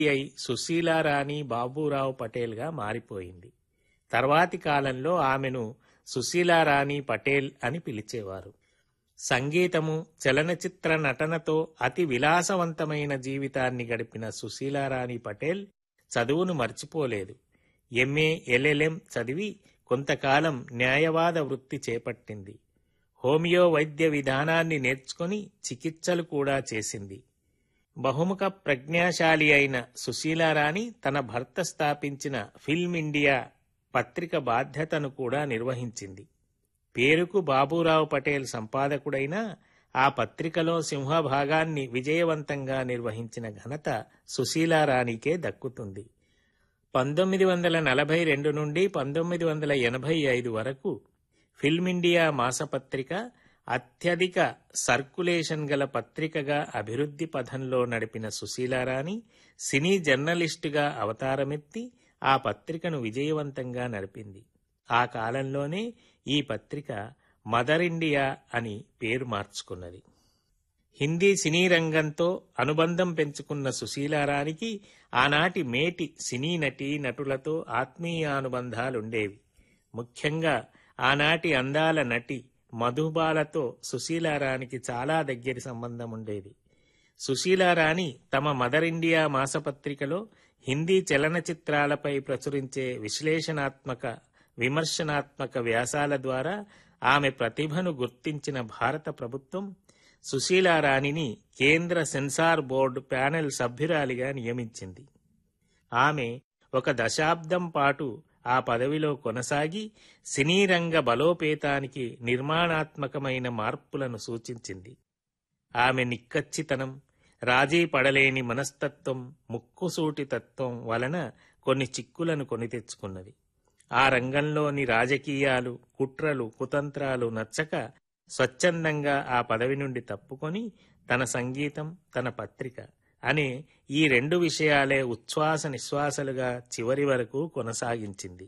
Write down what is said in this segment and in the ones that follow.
అయి సుశీలారాణి బాబూరావు పటేల్గా మారిపోయింది తర్వాతి కాలంలో ఆమెను సుశీలారాణి పటేల్ అని పిలిచేవారు సంగీతము చలనచిత్ర నటనతో అతి విలాసవంతమైన జీవితాన్ని గడిపిన సుశీలారాణి పటేల్ చదువును మర్చిపోలేదు ఎంఏ ఎల్ఎల్ఎం చదివి కొంతకాలం న్యాయవాద వృత్తి చేపట్టింది హోమియో వైద్య విధానాన్ని నేర్చుకొని చికిత్సలు కూడా చేసింది బహుముఖ ప్రజ్ఞాశాలి అయిన సుశీలారాణి తన భర్త స్థాపించిన ఫిల్మ్ ఇండియా పత్రిక బాధ్యతను కూడా నిర్వహించింది పేరుకు బాబూరావు పటేల్ సంపాదకుడైన ఆ పత్రికలో సింహభాగాన్ని విజయవంతంగా నిర్వహించిన ఘనత సుశీలారాణికే దక్కుతుంది పంతొమ్మిది వందల నలభై రెండు నుండి పంతొమ్మిది వందల ఎనభై ఐదు వరకు ఫిల్మ్ ఇండియా మాసపత్రిక అత్యధిక సర్కులేషన్ గల పత్రికగా అభివృద్ధి పథంలో నడిపిన సుశీలారాణి సినీ జర్నలిస్టుగా అవతారమెత్తి ఆ పత్రికను విజయవంతంగా నడిపింది ఆ కాలంలోనే ఈ పత్రిక మదర్ ఇండియా అని పేరు మార్చుకున్నది హిందీ సినీ రంగంతో అనుబంధం పెంచుకున్న సుశీలారానికి ఆనాటి మేటి సినీ నటీ నటులతో ఆత్మీయానుబంధాలుండేవి ముఖ్యంగా ఆనాటి అందాల నటి మధుబాలతో సుశీలారానికి చాలా దగ్గరి సంబంధం ఉండేది సుశీలారాణి తమ మదర్ ఇండియా మాసపత్రికలో హిందీ చలనచిత్రాలపై ప్రచురించే విశ్లేషణాత్మక విమర్శనాత్మక వ్యాసాల ద్వారా ఆమె ప్రతిభను గుర్తించిన భారత ప్రభుత్వం సుశీలారాణిని కేంద్ర సెన్సార్ బోర్డు ప్యానెల్ సభ్యురాలిగా నియమించింది ఆమె ఒక దశాబ్దం పాటు ఆ పదవిలో కొనసాగి సినీ రంగ బలోపేతానికి నిర్మాణాత్మకమైన మార్పులను సూచించింది ఆమె నిక్కచ్చితనం రాజీ పడలేని మనస్తత్వం ముక్కుసూటి తత్వం వలన కొన్ని చిక్కులను కొని తెచ్చుకున్నది ఆ రంగంలోని రాజకీయాలు కుట్రలు కుతంత్రాలు నచ్చక స్వచ్ఛందంగా ఆ పదవి నుండి తప్పుకొని తన సంగీతం తన పత్రిక అనే ఈ రెండు విషయాలే ఉచ్ఛ్వాస నిశ్వాసలుగా చివరి వరకు కొనసాగించింది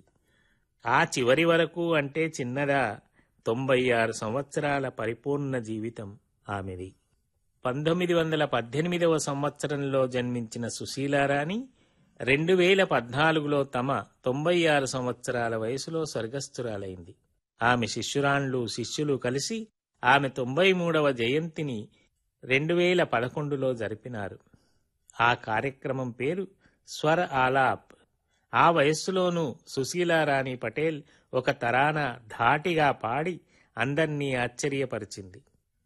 ఆ చివరి వరకు అంటే చిన్నదా తొంభై ఆరు సంవత్సరాల పరిపూర్ణ జీవితం ఆమెది పంతొమ్మిది వందల పద్దెనిమిదవ సంవత్సరంలో జన్మించిన సుశీలారాణి రెండు వేల పద్నాలుగులో తమ తొంభై ఆరు సంవత్సరాల వయసులో స్వర్గస్థురాలైంది ఆమె శిష్యురాండ్లు శిష్యులు కలిసి ఆమె తొంభై మూడవ జయంతిని రెండు వేల పదకొండులో జరిపినారు ఆ కార్యక్రమం పేరు స్వర ఆలాప్ ఆ వయస్సులోనూ సుశీలారాణి పటేల్ ఒక తరాన ధాటిగా పాడి అందర్నీ ఆశ్చర్యపరిచింది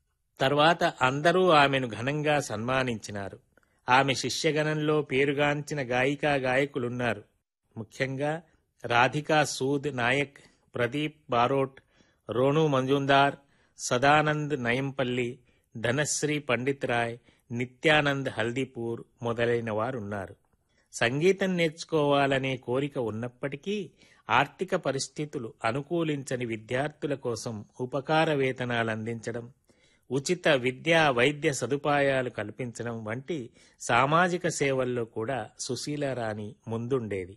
తర్వాత అందరూ ఆమెను ఘనంగా సన్మానించినారు ఆమె శిష్యగణంలో పేరుగాంచిన గాయికా గాయకులున్నారు ముఖ్యంగా రాధికా సూద్ నాయక్ ప్రదీప్ బారోట్ రోణు మంజుందార్ సదానంద్ నయంపల్లి ధనశ్రీ పండిత్ రాయ్ నిత్యానంద్ హల్దీపూర్ మొదలైన వారున్నారు సంగీతం నేర్చుకోవాలనే కోరిక ఉన్నప్పటికీ ఆర్థిక పరిస్థితులు అనుకూలించని విద్యార్థుల కోసం ఉపకార వేతనాలు అందించడం ఉచిత విద్యా వైద్య సదుపాయాలు కల్పించడం వంటి సామాజిక సేవల్లో కూడా సుశీలారాణి ముందుండేది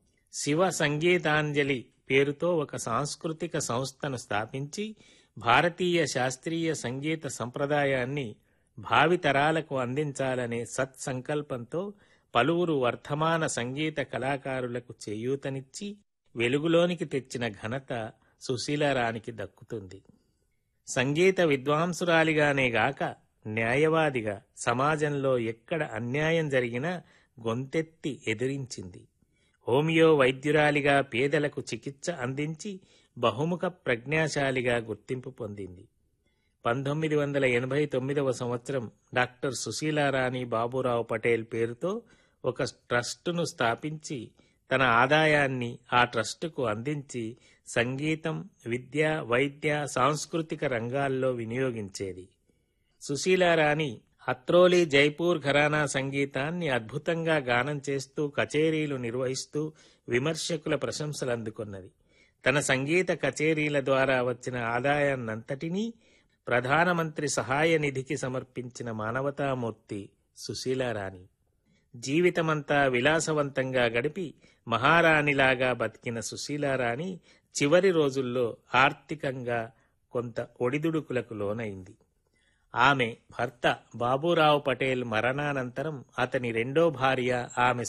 శివ సంగీతాంజలి పేరుతో ఒక సాంస్కృతిక సంస్థను స్థాపించి భారతీయ శాస్త్రీయ సంగీత సంప్రదాయాన్ని భావితరాలకు అందించాలనే సత్సంకల్పంతో పలువురు వర్ధమాన సంగీత కళాకారులకు చేయూతనిచ్చి వెలుగులోనికి తెచ్చిన ఘనత సుశీలారానికి దక్కుతుంది సంగీత విద్వాంసురాలిగానే గాక న్యాయవాదిగా సమాజంలో ఎక్కడ అన్యాయం జరిగినా గొంతెత్తి ఎదిరించింది హోమియో వైద్యురాలిగా పేదలకు చికిత్స అందించి బహుముఖ ప్రజ్ఞాశాలిగా గుర్తింపు పొందింది పంతొమ్మిది వందల ఎనభై తొమ్మిదవ సంవత్సరం డాక్టర్ సుశీలారాణి బాబురావు పటేల్ పేరుతో ఒక ట్రస్టును స్థాపించి తన ఆదాయాన్ని ఆ ట్రస్టుకు అందించి సంగీతం విద్య వైద్య సాంస్కృతిక రంగాల్లో వినియోగించేది సుశీలారాణి హత్రోలి జైపూర్ ఘరానా సంగీతాన్ని అద్భుతంగా గానం చేస్తూ కచేరీలు నిర్వహిస్తూ విమర్శకుల ప్రశంసలు అందుకున్నది తన సంగీత కచేరీల ద్వారా వచ్చిన ఆదాయాన్నంతటినీ ప్రధానమంత్రి సహాయ నిధికి సమర్పించిన మానవతామూర్తి సుశీలారాణి జీవితమంతా విలాసవంతంగా గడిపి మహారాణిలాగా బతికిన సుశీలారాణి చివరి రోజుల్లో ఆర్థికంగా కొంత ఒడిదుడుకులకు లోనైంది ఆమె భర్త బాబూరావు పటేల్ మరణానంతరం అతని రెండో భార్య ఆమె